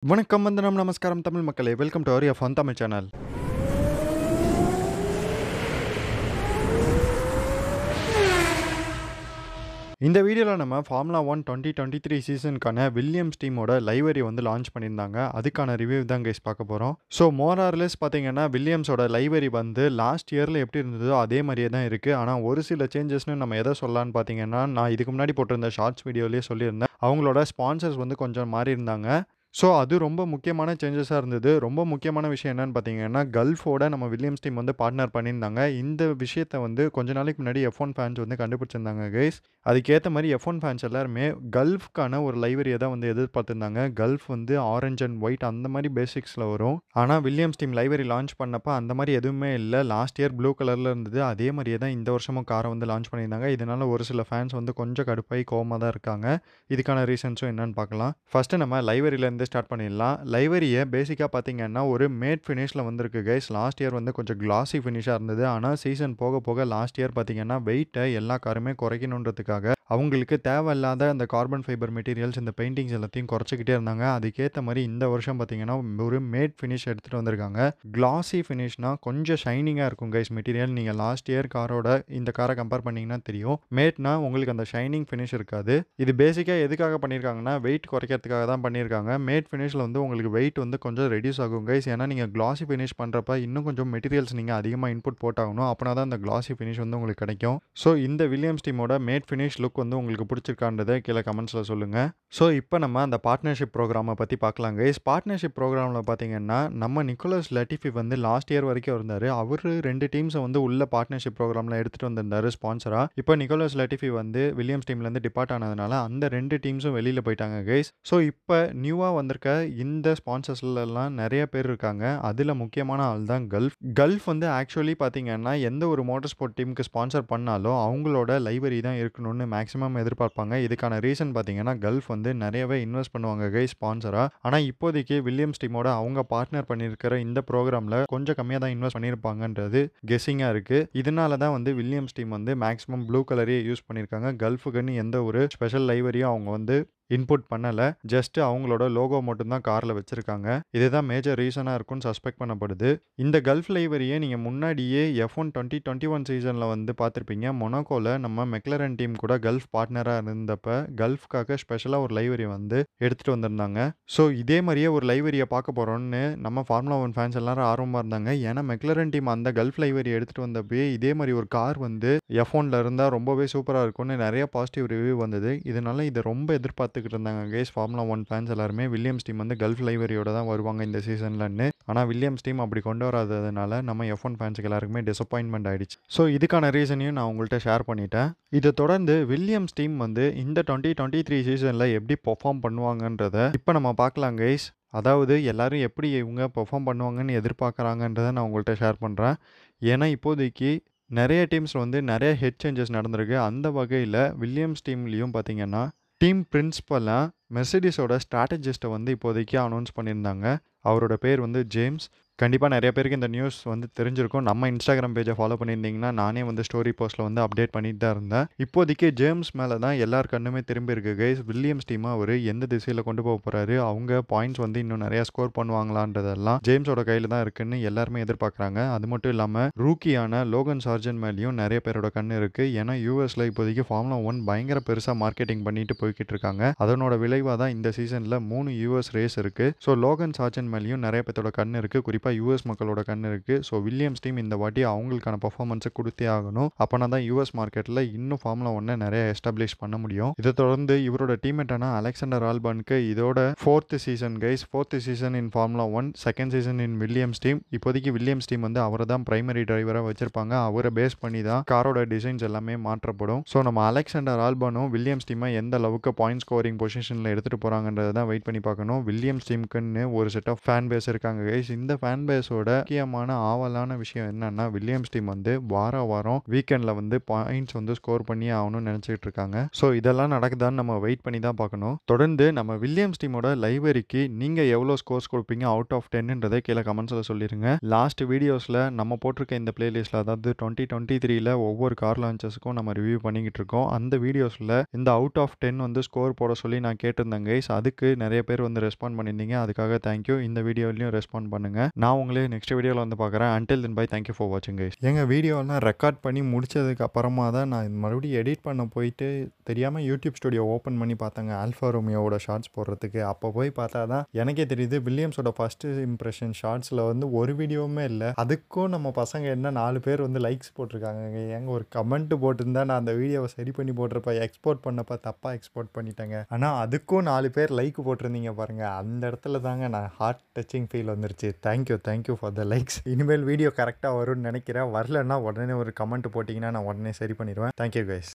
வணக்கம் வந்தனம் நமஸ்காரம் தமிழ் மக்களே welcome to our fun Tamil channel இந்த வீடியோவில் நம்ம formula one twenty twenty three சீசனுக்கான வில்லியம்ஸ் டீமோட லைவரி வந்து லான்ச் பண்ணியிருந்தாங்க அதுக்கான ரிவ்யூ தான் கைஸ் பார்க்க போகிறோம் ஸோ மோரார்லெஸ் பார்த்தீங்கன்னா வில்லியம்ஸோட லைவரி வந்து லாஸ்ட் இயரில் எப்படி இருந்ததோ அதே மாதிரியே தான் இருக்குது ஆனால் ஒரு சில சேஞ்சஸ்னு நம்ம எதை சொல்லலான்னு பார்த்தீங்கன்னா நான் இதுக்கு முன்னாடி போட்டிருந்த ஷார்ட்ஸ் வீடியோலேயே சொல்லியிருந்தேன் அவங்களோட ஸ்பான்சர்ஸ் வந்து கொஞ்சம் மாறி இருந்தாங்க ஸோ அது ரொம்ப முக்கியமான சேஞ்சஸாக இருந்தது ரொம்ப முக்கியமான விஷயம் என்னன்னு பார்த்தீங்கன்னா கல்ஃபோட நம்ம வில்லியம்ஸ் டீம் வந்து பார்ட்னர் பண்ணியிருந்தாங்க இந்த விஷயத்தை வந்து கொஞ்ச நாளைக்கு முன்னாடி எஃப் ஒன் ஃபேன்ஸ் வந்து கண்டுபிடிச்சிருந்தாங்க கைஸ் அதுக்கேற்ற மாதிரி எஃப் ஒன் ஃபேன்ஸ் எல்லாருமே கல்ஃப்க்கான ஒரு லைவரியை தான் வந்து எதிர்பார்த்துருந்தாங்க கல்ஃப் வந்து ஆரஞ்ச் அண்ட் ஒயிட் அந்த மாதிரி பேசிக்ஸில் வரும் ஆனால் வில்லியம்ஸ் டீம் லைவரி லான்ச் பண்ணப்போ அந்த மாதிரி எதுவுமே இல்லை லாஸ்ட் இயர் ப்ளூ கலரில் இருந்தது அதே மாதிரியே தான் இந்த வருஷமும் காரை வந்து லான்ச் பண்ணியிருந்தாங்க இதனால் ஒரு சில ஃபேன்ஸ் வந்து கொஞ்சம் கடுப்பாகி கோவமாக தான் இருக்காங்க இதுக்கான ரீசன்ஸும் என்னன்னு பார்க்கலாம் ஃபஸ்ட்டு நம்ம லைவரியிலேருந்து ஸ்டார்ட் பண்ணிடலாம் லைவரியை பேசிக்காக பார்த்தீங்கன்னா ஒரு மேட் ஃபினிஷில் வந்திருக்கு கைஸ் லாஸ்ட் இயர் வந்து கொஞ்சம் கிளாசி ஃபினிஷாக இருந்தது ஆனால் சீசன் போக போக லாஸ்ட் இயர் பார்த்தீங்கன்னா வெயிட்டை எல்லா காருமே குறைக்கணுன்றதுக்காக அவங்களுக்கு தேவையில்லாத அந்த கார்பன் ஃபைபர் மெட்டீரியல்ஸ் இந்த பெயிண்டிங்ஸ் எல்லாத்தையும் குறைச்சிக்கிட்டே இருந்தாங்க அதுக்கேற்ற மாதிரி இந்த வருஷம் பார்த்தீங்கன்னா ஒரு மேட் ஃபினிஷ் எடுத்துகிட்டு வந்திருக்காங்க கிளாசி ஃபினிஷ்னா கொஞ்சம் ஷைனிங்காக இருக்கும் கைஸ் மெட்டீரியல் நீங்கள் லாஸ்ட் இயர் காரோட இந்த காரை கம்பேர் பண்ணிங்கன்னா தெரியும் மேட்னா உங்களுக்கு அந்த ஷைனிங் ஃபினிஷ் இருக்காது இது பேசிக்காக எதுக்காக பண்ணியிருக்காங்கன்னா வெயிட் குறைக்கிறதுக்காக தான் பண்ணியிருக்காங்க மேட் ஃபினிஷில் வந்து உங்களுக்கு வெயிட் வந்து கொஞ்சம் ரெடியூஸ் ஆகும் கைஸ் ஏன்னா நீங்கள் கிளாசி ஃபினிஷ் பண்ணுறப்ப இன்னும் கொஞ்சம் மெட்டீரியல்ஸ் நீங்கள் அதிகமாக இன்புட் போட்டாகணும் அப்படின்னா தான் அந்த கிளாசி ஃபினிஷ் வந்து உங்களுக்கு கிடைக்கும் ஸோ இந்த வில்லியம்ஸ் டீமோட மேட் ஃபினிஷ் லுக் வந்து உங்களுக்கு பிடிச்சிருக்கான்றதை கீழே கமெண்ட்ஸில் சொல்லுங்கள் ஸோ இப்போ நம்ம அந்த பார்ட்னர்ஷிப் ப்ரோக்ராமை பற்றி பார்க்கலாம் கைஸ் பார்ட்னர்ஷிப் ப்ரோக்ராமில் பார்த்தீங்கன்னா நம்ம நிக்கோலஸ் லட்டிஃபி வந்து லாஸ்ட் இயர் வரைக்கும் இருந்தார் அவர் ரெண்டு டீம்ஸை வந்து உள்ள பார்ட்னர்ஷிப் ப்ரோக்ராமில் எடுத்துகிட்டு வந்திருந்தாரு ஸ்பான்சராக இப்போ நிக்கோலஸ் லட்டிஃபி வந்து வில்லியம்ஸ் டீம்லேருந்து டிபார்ட் ஆனதுனால அந்த ரெண்டு டீம்ஸும் வெளியில் போயிட்டாங்க கைஸ் ஸோ இப்போ நியூவாக வந்திருக்க இந்த ஸ்பான்சர்ஸ்லாம் நிறைய பேர் இருக்காங்க அதில் முக்கியமான ஆள் தான் கல்ஃப் கல்ஃப் வந்து ஆக்சுவலி பார்த்தீங்கன்னா எந்த ஒரு மோட்டார் ஸ்போர்ட் டீமுக்கு ஸ்பான்சர் பண்ணாலும் அவங்களோட லைப்ரரி தான் இருக்கணும்னு மேக்ஸிமம் எதிர்பார்ப்பாங்க இதுக்கான ரீசன் பார்த்தீங்கன்னா கல்ஃப் வந்து நிறையவே இன்வெஸ்ட் பண்ணுவாங்க கை ஸ்பான்சராக ஆனால் இப்போதைக்கு வில்லியம்ஸ் டீமோட அவங்க பார்ட்னர் பண்ணியிருக்கிற இந்த ப்ரோக்ராமில் கொஞ்சம் கம்மியாக தான் இன்வெஸ்ட் பண்ணியிருப்பாங்கன்றது கெஸ்ஸிங்காக இருக்குது இதனால தான் வந்து வில்லியம்ஸ் டீம் வந்து மேக்ஸிமம் ப்ளூ கலரே யூஸ் பண்ணியிருக்காங்க கல்ஃபுக்குன்னு எந்த ஒரு ஸ்பெஷல் லைவரியும் அவங்க வந்து இன்புட் பண்ணலை ஜஸ்ட் அவங்களோட லோகோ மட்டும்தான் காரில் வச்சுருக்காங்க இதுதான் மேஜர் ரீசனாக இருக்கும்னு சஸ்பெக்ட் பண்ணப்படுது இந்த கல்ஃப் லைவரியை நீங்கள் முன்னாடியே F one twenty twenty one சீசனில் வந்து பார்த்துருப்பீங்க மொனாக்கோவில் நம்ம மெக்லரன் டீம் கூட கல்ஃப் பார்ட்னராக இருந்தப்ப கல்ஃப்காக ஸ்பெஷலாக ஒரு லைவரி வந்து எடுத்துகிட்டு வந்திருந்தாங்க ஸோ இதே மாதிரியே ஒரு லைவரியை பார்க்க போகிறோன்னு நம்ம ஃபார்முலா ஒன் ஃபேன்ஸ் எல்லாரும் ஆர்வமாக இருந்தாங்க ஏன்னா மெக்லரன் டீம் அந்த கல்ஃப் லைவரி எடுத்துகிட்டு வந்தப்பயே இதே மாதிரி ஒரு கார் வந்து எஃப் ஒனில் இருந்தால் ரொம்பவே சூப்பராக இருக்கும்னு நிறைய பாசிட்டிவ் ரிவ்யூ வந்தது இதனால இதை ரொம்ப எதிர்பார்த்து பார்த்துக்கிட்டு இருந்தாங்க கேஸ் ஃபார்முலா ஒன் ஃபேன்ஸ் எல்லாருமே வில்லியம்ஸ் டீம் வந்து கல்ஃப் லைவரியோட தான் வருவாங்க இந்த சீசன்லன்னு ஆனால் வில்லியம்ஸ் டீம் அப்படி கொண்டு வராததுனால நம்ம எஃப் ஒன் ஃபேன்ஸுக்கு எல்லாருக்குமே டிசப்பாயின்மெண்ட் ஆயிடுச்சு ஸோ இதுக்கான ரீசனையும் நான் உங்கள்கிட்ட ஷேர் பண்ணிட்டேன் இதை தொடர்ந்து வில்லியம்ஸ் டீம் வந்து இந்த டுவெண்ட்டி டுவெண்ட்டி த்ரீ சீசனில் எப்படி பெர்ஃபார்ம் பண்ணுவாங்கன்றத இப்போ நம்ம பார்க்கலாம் கைஸ் அதாவது எல்லாரும் எப்படி இவங்க பெர்ஃபார்ம் பண்ணுவாங்கன்னு எதிர்பார்க்குறாங்கன்றதை நான் உங்கள்கிட்ட ஷேர் பண்ணுறேன் ஏன்னா இப்போதைக்கு நிறைய டீம்ஸில் வந்து நிறைய ஹெட் சேஞ்சஸ் நடந்திருக்கு அந்த வகையில் வில்லியம்ஸ் டீம்லேயும் பார்த்தீங்கன்னா டீம் பிரின்ஸ்பலாக மெர்சிடிஸோட ஸ்ட்ராட்டஜிஸ்ட்டை வந்து இப்போதைக்கு அனௌன்ஸ் பண்ணியிருந்தாங்க அவரோட பேர் வந்து ஜேம்ஸ் கண்டிப்பாக நிறைய பேருக்கு இந்த நியூஸ் வந்து தெரிஞ்சிருக்கும் நம்ம இன்ஸ்டாகிராம் பேஜை ஃபாலோ பண்ணியிருந்தீங்கன்னா நானே வந்து ஸ்டோரி போஸ்ட்டில் வந்து அப்டேட் பண்ணிட்டு தான் இருந்தேன் இப்போதைக்கு ஜேம்ஸ் மேலே தான் எல்லார் கண்ணுமே திரும்பி இருக்கு கைஸ் வில்லியம்ஸ் டீமாக அவர் எந்த திசையில் கொண்டு போக போகிறாரு அவங்க பாயிண்ட்ஸ் வந்து இன்னும் நிறையா ஸ்கோர் பண்ணுவாங்களான்றதெல்லாம் ஜேம்ஸோட கையில் தான் இருக்குன்னு எல்லாருமே எதிர்பார்க்குறாங்க அது மட்டும் இல்லாமல் ரூக்கியான லோகன் சார்ஜன் மேலேயும் நிறைய பேரோட கண் இருக்குது ஏன்னா யூஎஸில் இப்போதைக்கு ஃபார்முலா ஒன் பயங்கர பெருசாக மார்க்கெட்டிங் பண்ணிட்டு போய்கிட்டு இருக்காங்க அதனோட விளைவாக தான் இந்த சீசனில் மூணு யூஎஸ் ரேஸ் இருக்குது ஸோ லோகன் சார்ஜன் மேலேயும் நிறைய பேரோட கண் இருக்குது குறிப்பாக யூஎஸ் மக்களோட கண் இருக்குது ஸோ வில்லியம்ஸ் டீம் இந்த வாட்டி அவங்களுக்கான பர்ஃபார்மன்ஸை கொடுத்தே ஆகணும் அப்போனா தான் யூஎஸ் மார்க்கெட்டில் இன்னும் ஃபார்முலா ஒன்னை நிறைய எஸ்டாப்ளிஷ் பண்ண முடியும் இதை தொடர்ந்து இவரோட டீம்மேட்டான அலெக்சாண்டர் ஆல்பானுக்கு இதோட fourth season guys fourth season in formula one second season in Williams team இப்போதைக்கு வில்லியம்ஸ் டீம் வந்து அவரை தான் பிரைமரி டிரைவராக வச்சிருப்பாங்க அவரை பேஸ் பண்ணி தான் காரோட டிசைன்ஸ் எல்லாமே மாற்றப்படும் ஸோ நம்ம அலெக்சாண்டர் ஆல்பானும் வில்லியம்ஸ் டீமை எந்த அளவுக்கு பாயிண்ட் ஸ்கோரிங் பொசிஷனில் எடுத்துகிட்டு போகிறாங்கன்றதை தான் வெயிட் பண்ணி பார்க்கணும் வில்லியம்ஸ் டீமுக்குன்னு ஒரு செட் ஆஃப் ஃபேன் பேஸ் இருக்காங்க கைஸ் இந்த ஃபேன் ஃபேன் பேஸோட முக்கியமான ஆவலான விஷயம் என்னன்னா வில்லியம்ஸ் டீம் வந்து வார வாரம் வீக்கெண்டில் வந்து பாயிண்ட்ஸ் வந்து ஸ்கோர் பண்ணி ஆகணும்னு நினச்சிட்டு இருக்காங்க ஸோ இதெல்லாம் நடக்குதான்னு நம்ம வெயிட் பண்ணி தான் பார்க்கணும் தொடர்ந்து நம்ம வில்லியம்ஸ் டீமோட லைவரிக்கு நீங்கள் எவ்வளோ ஸ்கோர்ஸ் கொடுப்பீங்க அவுட் ஆஃப் டென்ன்றதை கீழே கமெண்ட்ஸில் சொல்லிடுங்க லாஸ்ட் வீடியோஸில் நம்ம போட்டிருக்க இந்த பிளேலிஸ்ட்டில் அதாவது டுவெண்ட்டி டுவெண்ட்டி த்ரீல ஒவ்வொரு கார் லான்ச்சஸுக்கும் நம்ம ரிவ்யூ பண்ணிக்கிட்டு இருக்கோம் அந்த வீடியோஸில் இந்த அவுட் ஆஃப் டென் வந்து ஸ்கோர் போட சொல்லி நான் கேட்டிருந்தேன் கைஸ் அதுக்கு நிறைய பேர் வந்து ரெஸ்பாண்ட் பண்ணியிருந்தீங்க அதுக்காக தேங்க்யூ இந்த வீடியோலையும் ரெஸ்பாண்ட் பண்ணுங்க நான் உங்களே நெக்ஸ்ட் வீடியோவில் வந்து பார்க்குறேன் until then bye thank you for வாட்சிங் கைஸ் எங்கள் வீடியோலாம் ரெக்கார்ட் பண்ணி முடிச்சதுக்கு அப்புறமா தான் நான் இது மறுபடியும் எடிட் பண்ண போயிட்டு தெரியாமல் யூடியூப் ஸ்டுடியோ ஓப்பன் பண்ணி பார்த்தாங்க ஆல்ஃபா ரோமியோவோட ஷார்ட்ஸ் போடுறதுக்கு அப்போ போய் பார்த்தா தான் எனக்கே தெரியுது வில்லியம்ஸோட ஃபஸ்ட்டு இம்ப்ரெஷன் ஷார்ட்ஸில் வந்து ஒரு வீடியோவுமே இல்லை அதுக்கும் நம்ம பசங்க என்ன நாலு பேர் வந்து லைக்ஸ் போட்டிருக்காங்க ஏங்க ஒரு கமெண்ட் போட்டிருந்தா நான் அந்த வீடியோவை சரி பண்ணி போட்டிருப்ப எக்ஸ்போர்ட் பண்ணப்ப தப்பாக எக்ஸ்போர்ட் பண்ணிட்டேங்க ஆனால் அதுக்கும் நாலு பேர் லைக் போட்டிருந்தீங்க பாருங்கள் அந்த இடத்துல தாங்க நான் ஹார்ட் டச்சிங் ஃபீல் வந்துருச்சு thank you thank you for the likes இனிமேல் வீடியோ கரெக்டாக வரும்னு நினைக்கிறேன் வரலன்னா உடனே ஒரு கமெண்ட் போட்டிங்கன்னா நான் உடனே சரி பண்ணிடுவேன் தேங்க்யூ கைஸ்